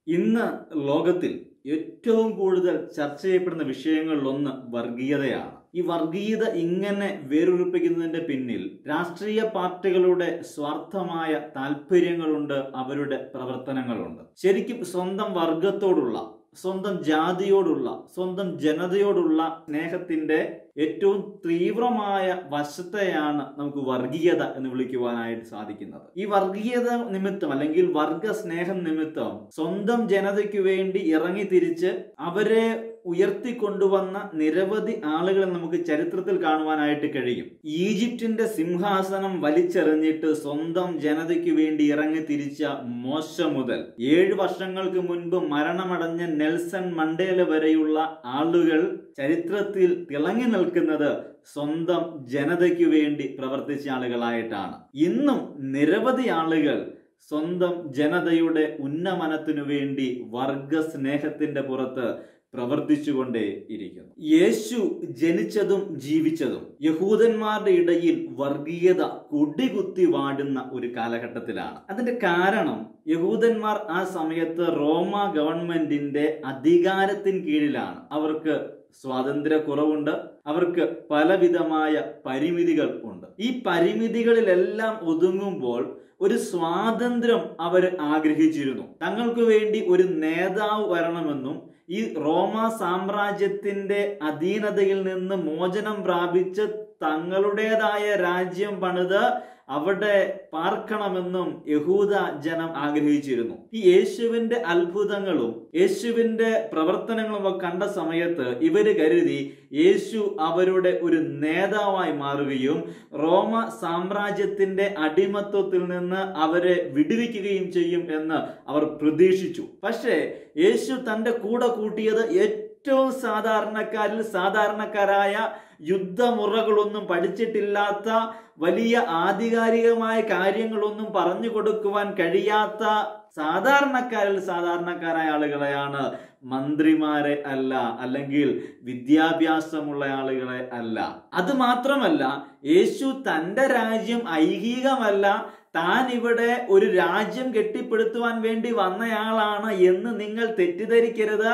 ഇന്ന് ലോകത്തിൽ ഏറ്റവും കൂടുതൽ ചർച്ച ചെയ്യപ്പെടുന്ന വിഷയങ്ങളിലൊന്ന് വർഗീയതയാണ് ഈ വർഗീയത ഇങ്ങനെ വേരുറപ്പിക്കുന്നതിന്റെ പിന്നിൽ രാഷ്ട്രീയ പാർട്ടികളുടെ സ്വാർത്ഥമായ താല്പര്യങ്ങളുണ്ട് അവരുടെ പ്രവർത്തനങ്ങളുണ്ട് ശരിക്കും സ്വന്തം വർഗത്തോടുള്ള സ്വന്തം ജാതിയോടുള്ള സ്വന്തം ജനതയോടുള്ള സ്നേഹത്തിന്റെ ഏറ്റവും തീവ്രമായ വശത്തെയാണ് നമുക്ക് വർഗീയത എന്ന് വിളിക്കുവാനായിട്ട് സാധിക്കുന്നത് ഈ വർഗീയത നിമിത്തം അല്ലെങ്കിൽ വർഗ സ്നേഹം നിമിത്തം സ്വന്തം ജനതയ്ക്ക് വേണ്ടി ഇറങ്ങി തിരിച്ച് അവരെ ഉയർത്തിക്കൊണ്ടുവന്ന നിരവധി ആളുകളെ നമുക്ക് ചരിത്രത്തിൽ കാണുവാനായിട്ട് കഴിയും ഈജിപ്തിന്റെ സിംഹാസനം വലിച്ചെറിഞ്ഞിട്ട് സ്വന്തം ജനതയ്ക്ക് വേണ്ടി ഇറങ്ങി തിരിച്ച മോശ മുതൽ ഏഴ് വർഷങ്ങൾക്ക് മുൻപ് മരണമടഞ്ഞ നെൽസൺ മണ്ടേല വരെയുള്ള ആളുകൾ ചരിത്രത്തിൽ തിളങ്ങി നിൽക്കുന്നത് സ്വന്തം ജനതയ്ക്ക് വേണ്ടി പ്രവർത്തിച്ച ആളുകളായിട്ടാണ് ഇന്നും നിരവധി ആളുകൾ സ്വന്തം ജനതയുടെ ഉന്നമനത്തിനു വേണ്ടി വർഗ സ്നേഹത്തിന്റെ പുറത്ത് പ്രവർത്തിച്ചുകൊണ്ടേ ഇരിക്കുന്നു യേശു ജനിച്ചതും ജീവിച്ചതും യഹൂദന്മാരുടെ ഇടയിൽ വർഗീയത കൊടികുത്തി വാടുന്ന ഒരു കാലഘട്ടത്തിലാണ് അതിന്റെ കാരണം യഹൂദന്മാർ ആ സമയത്ത് റോമ ഗവൺമെന്റിന്റെ അധികാരത്തിന് കീഴിലാണ് അവർക്ക് സ്വാതന്ത്ര്യ കുറവുണ്ട് അവർക്ക് പലവിധമായ പരിമിതികൾ ഉണ്ട് ഈ പരിമിതികളിലെല്ലാം ഒതുങ്ങുമ്പോൾ ഒരു സ്വാതന്ത്ര്യം അവർ ആഗ്രഹിച്ചിരുന്നു തങ്ങൾക്ക് വേണ്ടി ഒരു നേതാവ് വരണമെന്നും ഈ റോമ സാമ്രാജ്യത്തിന്റെ അധീനതയിൽ നിന്ന് മോചനം പ്രാപിച്ച് തങ്ങളുടേതായ രാജ്യം പണിത് അവിടെ പാർക്കണമെന്നും യഹൂദ ജനം ആഗ്രഹിച്ചിരുന്നു ഈ യേശുവിന്റെ അത്ഭുതങ്ങളും യേശുവിന്റെ പ്രവർത്തനങ്ങളും ഒക്കെ കണ്ട സമയത്ത് ഇവര് കരുതി യേശു അവരുടെ ഒരു നേതാവായി മാറുകയും റോമ സാമ്രാജ്യത്തിന്റെ അടിമത്വത്തിൽ നിന്ന് അവരെ വിടുവിക്കുകയും ചെയ്യും എന്ന് അവർ പ്രതീക്ഷിച്ചു പക്ഷേ യേശു തന്റെ കൂടെ കൂട്ടിയത് ഏറ്റവും സാധാരണക്കാരിൽ സാധാരണക്കാരായ യുദ്ധമുറകളൊന്നും പഠിച്ചിട്ടില്ലാത്ത വലിയ ആധികാരികമായ കാര്യങ്ങളൊന്നും പറഞ്ഞു കൊടുക്കുവാൻ കഴിയാത്ത സാധാരണക്കാരിൽ സാധാരണക്കാരായ ആളുകളെയാണ് മന്ത്രിമാരെ അല്ല അല്ലെങ്കിൽ വിദ്യാഭ്യാസമുള്ള ആളുകളെ അല്ല അത് മാത്രമല്ല യേശു തന്റെ രാജ്യം ഐഹികമല്ല താൻ ഇവിടെ ഒരു രാജ്യം കെട്ടിപ്പടുത്തുവാൻ വേണ്ടി വന്നയാളാണ് എന്ന് നിങ്ങൾ തെറ്റിദ്ധരിക്കരുത്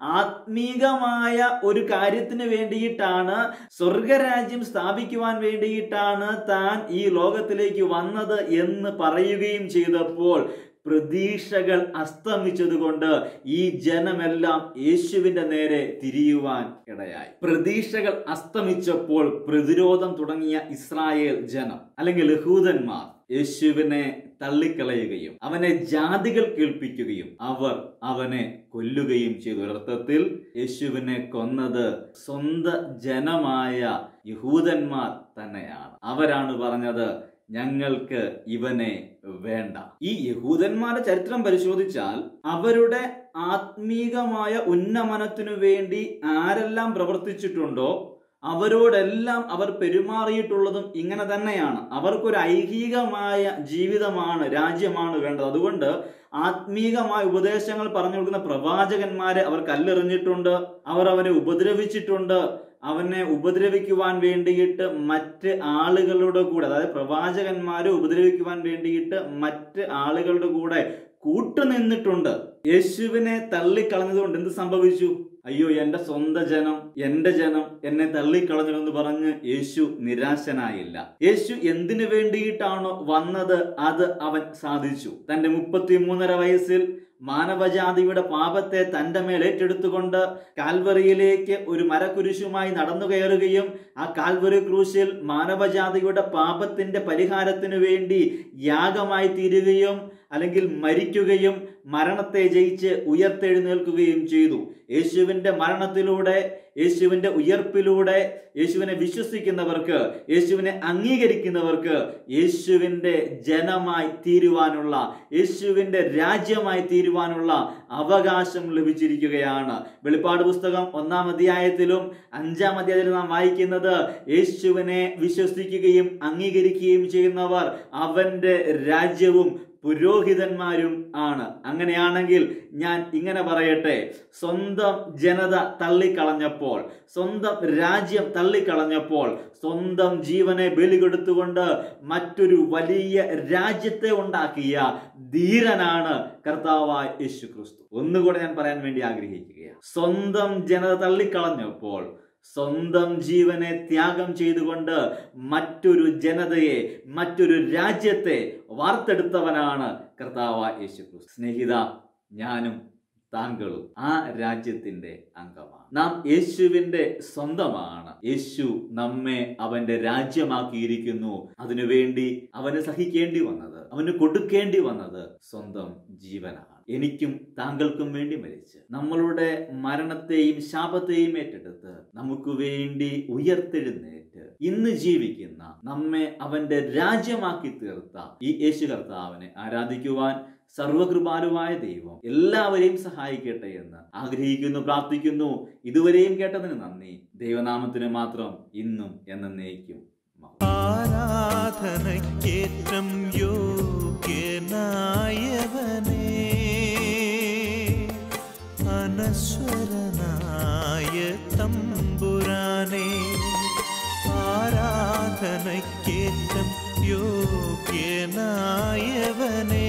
ആത്മീകമായ ഒരു കാര്യത്തിന് വേണ്ടിയിട്ടാണ് സ്വർഗരാജ്യം സ്ഥാപിക്കുവാൻ വേണ്ടിയിട്ടാണ് താൻ ഈ ലോകത്തിലേക്ക് വന്നത് എന്ന് പറയുകയും ചെയ്തപ്പോൾ പ്രതീക്ഷകൾ അസ്തമിച്ചതുകൊണ്ട് ഈ ജനമെല്ലാം യേശുവിന്റെ നേരെ തിരിയുവാൻ ഇടയായി പ്രതീക്ഷകൾ അസ്തമിച്ചപ്പോൾ പ്രതിരോധം തുടങ്ങിയ ഇസ്രായേൽ ജനം അല്ലെങ്കിൽ യഹൂദന്മാർ യേശുവിനെ തള്ളിക്കളയുകയും അവനെ ജാതികൾ കേൾപ്പിക്കുകയും അവർ അവനെ കൊല്ലുകയും ചെയ്തു ഒരർത്ഥത്തിൽ യേശുവിനെ കൊന്നത് സ്വന്ത ജനമായ യഹൂദന്മാർ തന്നെയാണ് അവരാണ് പറഞ്ഞത് ഞങ്ങൾക്ക് ഇവനെ വേണ്ട ഈ യഹൂദന്മാരുടെ ചരിത്രം പരിശോധിച്ചാൽ അവരുടെ ആത്മീകമായ ഉന്നമനത്തിനു വേണ്ടി ആരെല്ലാം പ്രവർത്തിച്ചിട്ടുണ്ടോ അവരോടെല്ലാം അവർ പെരുമാറിയിട്ടുള്ളതും ഇങ്ങനെ തന്നെയാണ് അവർക്കൊരു ഐഹികമായ ജീവിതമാണ് രാജ്യമാണ് വേണ്ടത് അതുകൊണ്ട് ആത്മീകമായ ഉപദേശങ്ങൾ പറഞ്ഞു കൊടുക്കുന്ന പ്രവാചകന്മാരെ അവർ കല്ലെറിഞ്ഞിട്ടുണ്ട് അവർ അവരെ ഉപദ്രവിച്ചിട്ടുണ്ട് അവനെ ഉപദ്രവിക്കുവാൻ വേണ്ടിയിട്ട് മറ്റ് ആളുകളുടെ കൂടെ അതായത് പ്രവാചകന്മാരെ ഉപദ്രവിക്കുവാൻ വേണ്ടിയിട്ട് മറ്റ് ആളുകളുടെ കൂടെ കൂട്ടുനിന്നിട്ടുണ്ട് യേശുവിനെ തള്ളിക്കളഞ്ഞതുകൊണ്ട് എന്ത് സംഭവിച്ചു അയ്യോ എന്റെ സ്വന്തം ജനം എന്റെ ജനം എന്നെ തള്ളിക്കളഞ്ഞു എന്ന് പറഞ്ഞ് യേശു നിരാശനായില്ല യേശു എന്തിനു വേണ്ടിയിട്ടാണോ വന്നത് അത് അവൻ സാധിച്ചു തന്റെ മുപ്പത്തിമൂന്നര വയസ്സിൽ മാനവജാതിയുടെ പാപത്തെ തന്റെ മേൽ ഏറ്റെടുത്തുകൊണ്ട് കാൽവറിയിലേക്ക് ഒരു മരക്കുരിശുമായി നടന്നു കയറുകയും ആ കാൽവറി ക്രൂശിൽ മാനവജാതിയുടെ പാപത്തിന്റെ പരിഹാരത്തിനു വേണ്ടി യാഗമായി തീരുകയും അല്ലെങ്കിൽ മരിക്കുകയും മരണത്തെ ജയിച്ച് ഉയർത്തെഴുന്നേൽക്കുകയും ചെയ്തു യേശുവിന്റെ മരണത്തിലൂടെ യേശുവിന്റെ ഉയർപ്പിലൂടെ യേശുവിനെ വിശ്വസിക്കുന്നവർക്ക് യേശുവിനെ അംഗീകരിക്കുന്നവർക്ക് യേശുവിന്റെ ജനമായി തീരുവാനുള്ള യേശുവിന്റെ രാജ്യമായി തീരുവാനുള്ള അവകാശം ലഭിച്ചിരിക്കുകയാണ് വെളിപ്പാട് പുസ്തകം ഒന്നാം അധ്യായത്തിലും അഞ്ചാം അധ്യായത്തിലും നാം വായിക്കുന്നത് യേശുവിനെ വിശ്വസിക്കുകയും അംഗീകരിക്കുകയും ചെയ്യുന്നവർ അവന്റെ രാജ്യവും പുരോഹിതന്മാരും ആണ് അങ്ങനെയാണെങ്കിൽ ഞാൻ ഇങ്ങനെ പറയട്ടെ സ്വന്തം ജനത തള്ളിക്കളഞ്ഞപ്പോൾ സ്വന്തം രാജ്യം തള്ളിക്കളഞ്ഞപ്പോൾ സ്വന്തം ജീവനെ ബലി കൊടുത്തുകൊണ്ട് മറ്റൊരു വലിയ രാജ്യത്തെ ഉണ്ടാക്കിയ ധീരനാണ് കർത്താവായ യേശു ക്രിസ്തു ഒന്നുകൂടെ ഞാൻ പറയാൻ വേണ്ടി ആഗ്രഹിക്കുകയാണ് സ്വന്തം ജനത തള്ളിക്കളഞ്ഞപ്പോൾ സ്വന്തം ജീവനെ ത്യാഗം ചെയ്തുകൊണ്ട് മറ്റൊരു ജനതയെ മറ്റൊരു രാജ്യത്തെ വാർത്തെടുത്തവനാണ് കർത്താവായ യേശു ക്രിസ്തു സ്നേഹിത ഞാനും താങ്കളും ആ രാജ്യത്തിന്റെ അംഗമാണ് നാം യേശുവിന്റെ സ്വന്തമാണ് യേശു നമ്മെ അവന്റെ രാജ്യമാക്കിയിരിക്കുന്നു അതിനുവേണ്ടി അവന് സഹിക്കേണ്ടി വന്നത് അവന് കൊടുക്കേണ്ടി വന്നത് സ്വന്തം ജീവനാണ് എനിക്കും താങ്കൾക്കും വേണ്ടി മരിച്ച് നമ്മളുടെ മരണത്തെയും ശാപത്തെയും ഏറ്റെടുത്ത് നമുക്ക് വേണ്ടി ഉയർത്തെഴുന്നേറ്റ് ഇന്ന് ജീവിക്കുന്ന നമ്മെ അവന്റെ രാജ്യമാക്കി തീർത്ത ഈ യേശു കർത്താവിനെ ആരാധിക്കുവാൻ സർവകൃപാലുവായ ദൈവം എല്ലാവരെയും സഹായിക്കട്ടെ എന്ന് ആഗ്രഹിക്കുന്നു പ്രാർത്ഥിക്കുന്നു ഇതുവരെയും കേട്ടതിന് നന്ദി ദൈവനാമത്തിന് മാത്രം ഇന്നും എന്നേക്കും മഹത്വം. ആരാധനയ്ക്കേറ്റം യോഗ്യനായവനേ അനശ്വരനായ തമ്പുരാനേ ആരാധനയ്ക്കേറ്റം യോഗ്യനായവനേ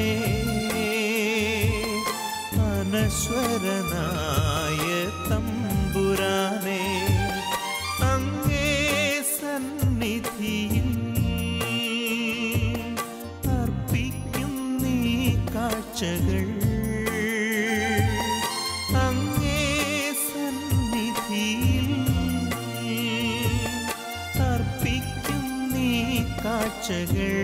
അനശ്വരനായ തമ്പുരാനേ അങ്ങേ സന്നിധിയിൽ അർപ്പിക്കും നീ കാഴ്ചകൾ അങ്ങേ സന്നിധിയിൽ അർപ്പിക്കും നീ കാഴ്ചകൾ